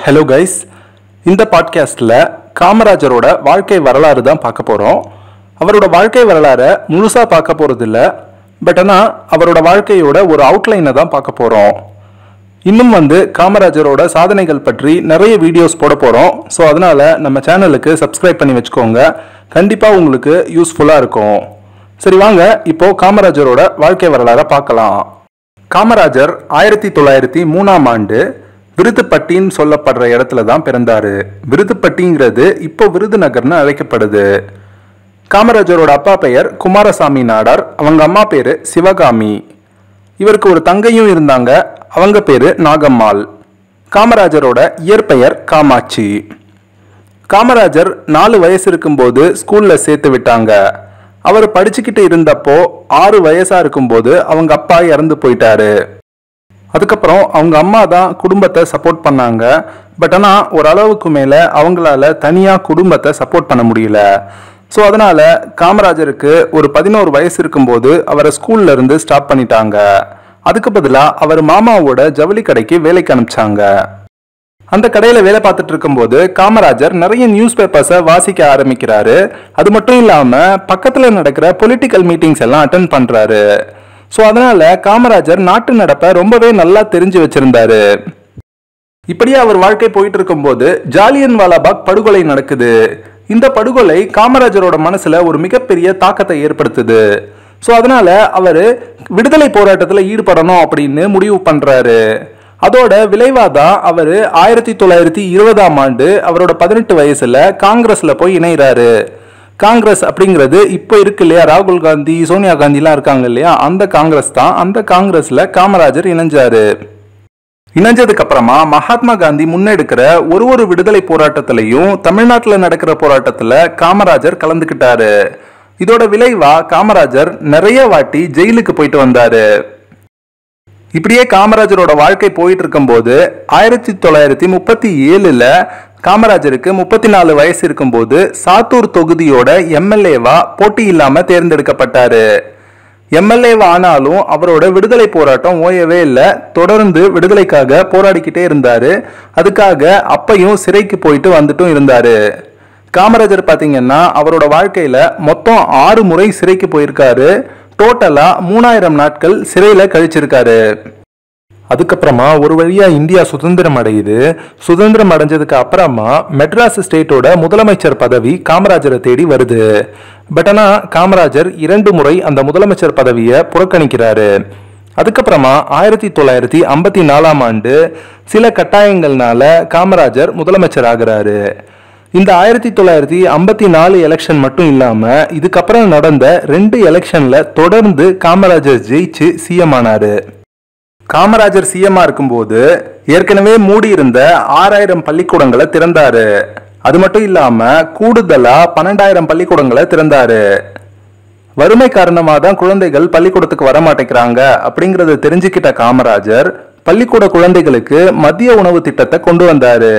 hello guys இந்த பாட்காஸ்டில் காமராஜரோட வாழ்க்கை வரலாறு தான் பார்க்க போகிறோம் அவரோட வாழ்க்கை வரலாறை முழுசாக பார்க்க போகிறது இல்லை பட் ஆனால் அவரோட வாழ்க்கையோட ஒரு அவுட்லைனை தான் பார்க்க போகிறோம் இன்னும் வந்து காமராஜரோட சாதனைகள் பற்றி நிறைய வீடியோஸ் போட போகிறோம் ஸோ அதனால் நம்ம சேனலுக்கு சப்ஸ்கிரைப் பண்ணி வச்சுக்கோங்க கண்டிப்பாக உங்களுக்கு யூஸ்ஃபுல்லாக இருக்கும் சரி வாங்க இப்போ காமராஜரோட வாழ்க்கை வரலாறை பார்க்கலாம் காமராஜர் ஆயிரத்தி தொள்ளாயிரத்தி மூணாம் ஆண்டு விருதுப்பட்டின்னு சொல்லப்படுற இடத்துல தான் பிறந்தாரு விருதுப்பட்டிங்கிறது இப்போ விருதுநகர்னு அழைக்கப்படுது காமராஜரோட அப்பா பெயர் குமாரசாமி நாடார் அவங்க அம்மா பேரு சிவகாமி இவருக்கு ஒரு தங்கையும் இருந்தாங்க அவங்க பேரு நாகம்மாள் காமராஜரோட இயற்பெயர் காமாட்சி காமராஜர் நாலு வயசு இருக்கும்போது ஸ்கூல்ல சேர்த்து விட்டாங்க அவர் படிச்சுக்கிட்டு இருந்தப்போ ஆறு வயசா இருக்கும்போது அவங்க அப்பா இறந்து போயிட்டாரு அதுக்கப்புறம் அவங்க அம்மா தான் குடும்பத்தை சப்போர்ட் பண்ணாங்க பட் ஆனால் ஓரளவுக்கு மேலே அவங்களால தனியாக குடும்பத்தை சப்போர்ட் பண்ண முடியல ஸோ அதனால காமராஜருக்கு ஒரு பதினோரு வயசு இருக்கும்போது அவரை ஸ்கூல்ல இருந்து ஸ்டாப் பண்ணிட்டாங்க அதுக்கு பதிலாக அவர் மாமாவோட ஜவுளி கடைக்கு வேலைக்கு அனுப்பிச்சாங்க அந்த கடையில் வேலை பார்த்துட்டு இருக்கும்போது காமராஜர் நிறைய நியூஸ் பேப்பர்ஸை வாசிக்க ஆரம்பிக்கிறாரு அது மட்டும் இல்லாமல் பக்கத்தில் நடக்கிற பொலிட்டிக்கல் மீட்டிங்ஸ் எல்லாம் அட்டன் பண்ணுறாரு ஸோ அதனால காமராஜர் நாட்டு நடப்பை ரொம்பவே நல்லா தெரிஞ்சு வச்சிருந்தாரு இப்படியே அவர் வாழ்க்கை போயிட்டு இருக்கும்போது ஜாலியன் வாலாபாக் படுகொலை நடக்குது இந்த படுகொலை காமராஜரோட மனசுல ஒரு மிகப்பெரிய தாக்கத்தை ஏற்படுத்துது ஸோ அதனால அவர் விடுதலை போராட்டத்தில் ஈடுபடணும் அப்படின்னு முடிவு பண்றாரு அதோட விளைவாக தான் அவர் ஆயிரத்தி தொள்ளாயிரத்தி இருபதாம் ஆண்டு அவரோட பதினெட்டு வயசுல காங்கிரஸ்ல போய் இணைகிறாரு காங்கிரஸ் அப்படிங்கிறது இப்போ இருக்கு இல்லையா ராகுல் காந்தி சோனியா காந்திலாம் இருக்காங்க இல்லையா அந்த காங்கிரஸ் தான் அந்த காங்கிரஸ்ல காமராஜர் இணைஞ்சாரு இணைஞ்சதுக்கு அப்புறமா மகாத்மா காந்தி முன்னெடுக்கிற ஒரு ஒரு விடுதலை போராட்டத்திலையும் தமிழ்நாட்டில் நடக்கிற போராட்டத்துல காமராஜர் கலந்துக்கிட்டாரு இதோட விளைவா காமராஜர் நிறைய வாட்டி ஜெயிலுக்கு போயிட்டு வந்தாரு இப்படியே காமராஜரோட வாழ்க்கை போயிட்டு இருக்கும்போது ஆயிரத்தி தொள்ளாயிரத்தி முப்பத்தி ஏழுல காமராஜருக்கு முப்பத்தி நாலு வயசு இருக்கும்போது சாத்தூர் தொகுதியோட எம்எல்ஏவா போட்டி இல்லாம தேர்ந்தெடுக்கப்பட்டாரு எம்எல்ஏவா ஆனாலும் அவரோட விடுதலை போராட்டம் ஓயவே இல்லை தொடர்ந்து விடுதலைக்காக போராடிக்கிட்டே இருந்தாரு அதுக்காக அப்பையும் சிறைக்கு போயிட்டு வந்துட்டும் இருந்தாரு காமராஜர் பாத்தீங்கன்னா அவரோட வாழ்க்கையில மொத்தம் ஆறு முறை சிறைக்கு போயிருக்காரு டோட்டலா மூணாயிரம் நாட்கள் சிறையில கழிச்சிருக்காரு அதுக்கப்புறமா ஒரு வழியா இந்தியா சுதந்திரம் அடையுது சுதந்திரம் அடைஞ்சதுக்கு அப்புறமா மெட்ராஸ் ஸ்டேட்டோட முதலமைச்சர் பதவி காமராஜரை தேடி வருது பட் ஆனா காமராஜர் இரண்டு முறை அந்த முதலமைச்சர் பதவியை புறக்கணிக்கிறாரு அதுக்கப்புறமா ஆயிரத்தி தொள்ளாயிரத்தி ஐம்பத்தி நாலாம் ஆண்டு சில கட்டாயங்கள்னால காமராஜர் முதலமைச்சர் ஆகிறாரு இந்த ஆயிரத்தி தொள்ளாயிரத்தி ஐம்பத்தி நாலு எலெக்ஷன் மட்டும் இல்லாம இதுக்கப்புறம் நடந்த ரெண்டு எலெக்ஷன்ல தொடர்ந்து காமராஜர் ஜெயிச்சு சிஎம் ஆனாரு காமராஜர் சிஎம்மா இருக்கும்போது ஏற்கனவே மூடி இருந்த ஆறாயிரம் பள்ளிக்கூடங்களை திறந்தாரு அது மட்டும் இல்லாம கூடுதலா பன்னெண்டாயிரம் பள்ளிக்கூடங்களை திறந்தாரு வறுமை காரணமா தான் குழந்தைகள் பள்ளிக்கூடத்துக்கு வர மாட்டேங்கிறாங்க அப்படிங்கறத தெரிஞ்சுக்கிட்ட காமராஜர் பள்ளிக்கூட குழந்தைகளுக்கு மதிய உணவு திட்டத்தை கொண்டு வந்தாரு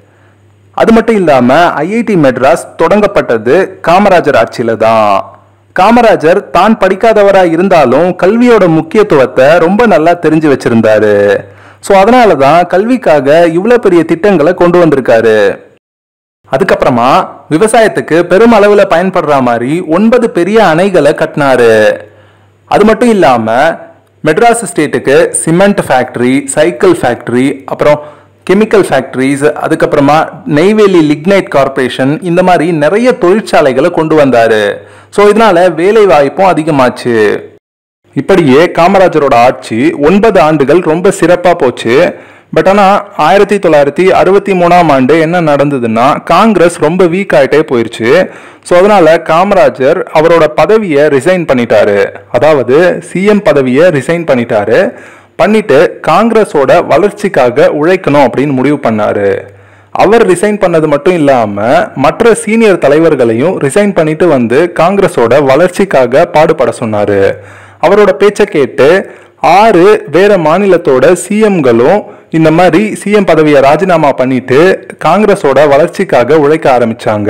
அது மட்டும் இல்லாம ஐஐடி மெட்ராஸ் தொடங்கப்பட்டது காமராஜர் ஆட்சியில தான் காமராஜர் தான் படிக்காதவரா இருந்தாலும் கல்வியோட முக்கியத்துவத்தை ரொம்ப நல்லா தெரிஞ்சு வச்சிருந்தாரு ஸோ அதனால தான் கல்விக்காக இவ்வளோ பெரிய திட்டங்களை கொண்டு வந்திருக்காரு அதுக்கப்புறமா விவசாயத்துக்கு பெரும் அளவில் பயன்படுற மாதிரி ஒன்பது பெரிய அணைகளை கட்டினாரு அது மட்டும் இல்லாம மெட்ராஸ் ஸ்டேட்டுக்கு சிமெண்ட் ஃபேக்டரி சைக்கிள் ஃபேக்டரி அப்புறம் கெமிக்கல் ஃபேக்டரிஸ் அதுக்கப்புறமா நெய்வேலி லிக்னைட் கார்பரேஷன் இந்த மாதிரி நிறைய தொழிற்சாலைகளை கொண்டு வந்தாரு ஸோ இதனால வேலை வாய்ப்பும் அதிகமாச்சு இப்படியே காமராஜரோட ஆட்சி ஒன்பது ஆண்டுகள் ரொம்ப சிறப்பாக போச்சு பட் ஆனால் ஆயிரத்தி தொள்ளாயிரத்தி அறுபத்தி மூணாம் ஆண்டு என்ன நடந்ததுன்னா காங்கிரஸ் ரொம்ப வீக் ஆகிட்டே போயிருச்சு ஸோ அதனால காமராஜர் அவரோட பதவியை ரிசைன் பண்ணிட்டாரு அதாவது சிஎம் பதவியை ரிசைன் பண்ணிட்டாரு பண்ணிட்டு காங்கிரஸோட வளர்ச்சிக்காக உழைக்கணும் அப்படின்னு முடிவு பண்ணாரு அவர் ரிசைன் பண்ணது மட்டும் இல்லாம மற்ற சீனியர் தலைவர்களையும் ரிசைன் பண்ணிட்டு வந்து காங்கிரஸோட வளர்ச்சிக்காக பாடுபட சொன்னாரு அவரோட பேச்சை கேட்டு ஆறு வேற மாநிலத்தோட சிஎம்களும் இந்த மாதிரி சிஎம் பதவியை ராஜினாமா பண்ணிட்டு காங்கிரஸோட வளர்ச்சிக்காக உழைக்க ஆரம்பிச்சாங்க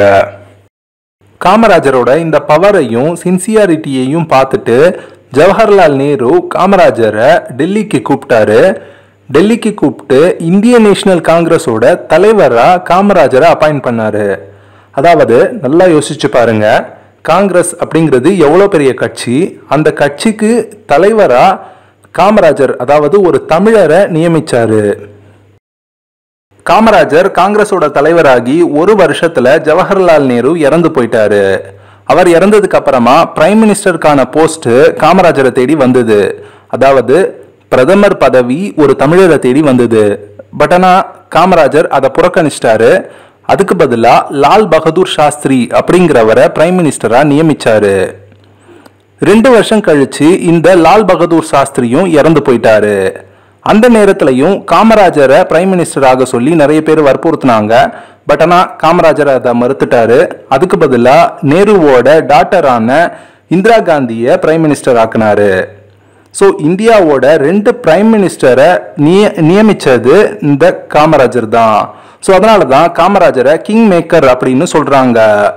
காமராஜரோட இந்த பவரையும் சின்சியாரிட்டியையும் பார்த்துட்டு ஜவஹர்லால் நேரு காமராஜரை டெல்லிக்கு கூப்பிட்டாரு டெல்லிக்கு கூப்பிட்டு இந்திய நேஷனல் காங்கிரஸோட தலைவரா காமராஜரை அப்பாயிண்ட் பண்ணாரு அதாவது நல்லா யோசிச்சு பாருங்க காங்கிரஸ் அப்படிங்கிறது எவ்வளோ பெரிய கட்சி அந்த கட்சிக்கு தலைவரா காமராஜர் அதாவது ஒரு தமிழரை நியமிச்சாரு காமராஜர் காங்கிரஸோட தலைவராகி ஒரு வருஷத்துல ஜவஹர்லால் நேரு இறந்து போயிட்டாரு அவர் இறந்ததுக்கு அப்புறமா பிரைம் மினிஸ்டருக்கான போஸ்ட் காமராஜரை தேடி வந்தது அதாவது பிரதமர் பதவி ஒரு தமிழரை தேடி வந்தது பட் ஆனா காமராஜர் அதை புறக்கணிச்சிட்டாரு அதுக்கு பதிலா லால் பகதூர் சாஸ்திரி அப்படிங்கிறவரை பிரைம் மினிஸ்டரா நியமிச்சாரு ரெண்டு வருஷம் கழிச்சு இந்த லால் பகதூர் சாஸ்திரியும் இறந்து போயிட்டாரு அந்த நேரத்திலையும் காமராஜரை பிரைம் மினிஸ்டராக சொல்லி நிறைய பேர் வற்புறுத்தினாங்க பட் ஆனால் காமராஜர் அதை மறுத்துட்டாரு அதுக்கு பதிலாக நேருவோட டாட்டரான இந்திரா காந்தியை பிரைம் மினிஸ்டர் ஆக்குனாரு ஸோ இந்தியாவோட ரெண்டு பிரைம் மினிஸ்டரை நிய நியமிச்சது இந்த காமராஜர் தான் ஸோ அதனால தான் காமராஜரை கிங் மேக்கர் அப்படின்னு சொல்றாங்க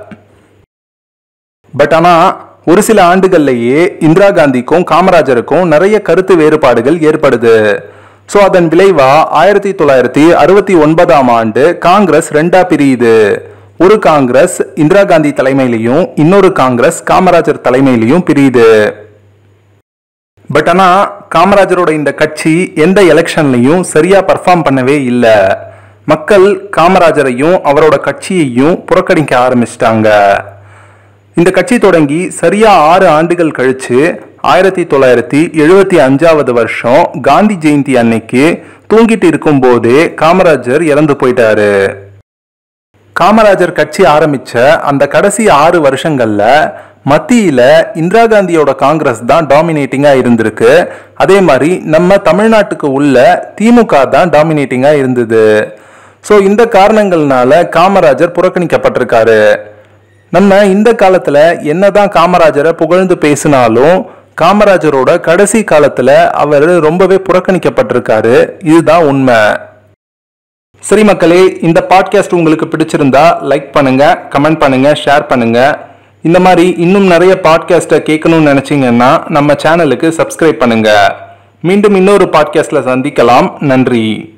பட் ஆனா ஒரு சில ஆண்டுகள்லயே இந்திரா காந்திக்கும் காமராஜருக்கும் நிறைய கருத்து வேறுபாடுகள் ஏற்படுது ஸோ அதன் விளைவா ஆயிரத்தி தொள்ளாயிரத்தி அறுபத்தி ஒன்பதாம் ஆண்டு காங்கிரஸ் ரெண்டா பிரியுது ஒரு காங்கிரஸ் இந்திரா காந்தி தலைமையிலையும் இன்னொரு காங்கிரஸ் காமராஜர் தலைமையிலையும் பிரியுது பட் ஆனா காமராஜரோட இந்த கட்சி எந்த எலெக்ஷன்லையும் சரியா பர்ஃபார்ம் பண்ணவே இல்லை மக்கள் காமராஜரையும் அவரோட கட்சியையும் புறக்கணிக்க ஆரம்பிச்சிட்டாங்க இந்த கட்சி தொடங்கி சரியா ஆறு ஆண்டுகள் கழிச்சு ஆயிரத்தி தொள்ளாயிரத்தி எழுபத்தி அஞ்சாவது வருஷம் காந்தி ஜெயந்தி அன்னைக்கு தூங்கிட்டு இருக்கும் போதே காமராஜர் இறந்து போயிட்டாரு காமராஜர் கட்சி ஆரம்பிச்ச அந்த கடைசி ஆறு வருஷங்கள்ல மத்தியில இந்திரா காந்தியோட காங்கிரஸ் தான் டாமினேட்டிங்கா இருந்திருக்கு அதே மாதிரி நம்ம தமிழ்நாட்டுக்கு உள்ள திமுக தான் டாமினேட்டிங்கா இருந்தது ஸோ இந்த காரணங்கள்னால காமராஜர் புறக்கணிக்கப்பட்டிருக்காரு நம்ம இந்த காலத்துல என்னதான் காமராஜரை புகழ்ந்து பேசினாலும் காமராஜரோட கடைசி காலத்துல அவர் ரொம்பவே புறக்கணிக்கப்பட்டிருக்காரு இதுதான் உண்மை சரி மக்களே இந்த பாட்காஸ்ட் உங்களுக்கு பிடிச்சிருந்தா லைக் பண்ணுங்க கமெண்ட் பண்ணுங்க ஷேர் பண்ணுங்க இந்த மாதிரி இன்னும் நிறைய பாட்காஸ்ட்டை கேட்கணும்னு நினைச்சீங்கன்னா நம்ம சேனலுக்கு சப்ஸ்கிரைப் பண்ணுங்க மீண்டும் இன்னொரு பாட்காஸ்ட்ல சந்திக்கலாம் நன்றி